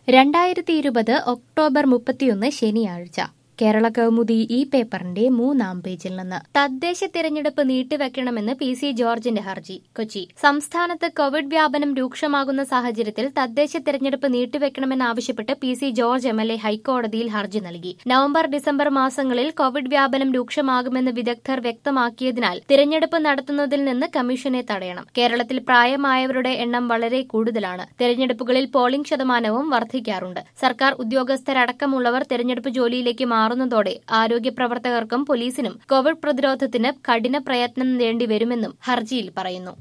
രണ്ടായിരത്തി ഇരുപത് ഒക്ടോബർ മുപ്പത്തിയൊന്ന് ശനിയാഴ്ച കേരള കൗമുദി ഈ പേപ്പറിന്റെ മൂന്നാം പേജിൽ നിന്ന് തദ്ദേശ തിരഞ്ഞെടുപ്പ് നീട്ടിവെക്കണമെന്ന് പി സി ജോർജിന്റെ ഹർജി കൊച്ചി സംസ്ഥാനത്ത് കോവിഡ് വ്യാപനം രൂക്ഷമാകുന്ന സാഹചര്യത്തിൽ തദ്ദേശ തിരഞ്ഞെടുപ്പ് നീട്ടിവെക്കണമെന്നാവശ്യപ്പെട്ട് P C George M L A ഹൈക്കോടതിയിൽ ഹർജി നൽകി നവംബർ ഡിസംബർ മാസങ്ങളിൽ കോവിഡ് വ്യാപനം രൂക്ഷമാകുമെന്ന് വിദഗ്ധർ വ്യക്തമാക്കിയതിനാൽ തിരഞ്ഞെടുപ്പ് നടത്തുന്നതിൽ നിന്ന് കമ്മീഷനെ തടയണം കേരളത്തിൽ പ്രായമായവരുടെ എണ്ണം വളരെ കൂടുതലാണ് തിരഞ്ഞെടുപ്പുകളിൽ പോളിംഗ് ശതമാനവും വർദ്ധിക്കാറുണ്ട് സർക്കാർ ഉദ്യോഗസ്ഥരടക്കമുള്ളവർ തിരഞ്ഞെടുപ്പ് ജോലിയിലേക്ക് മാറുന്നതോടെ ആരോഗ്യ പ്രവർത്തകർക്കും പോലീസിനും കോവിഡ് പ്രതിരോധത്തിന് കഠിന പ്രയത്നം വേണ്ടിവരുമെന്നും ഹർജിയിൽ പറയുന്നു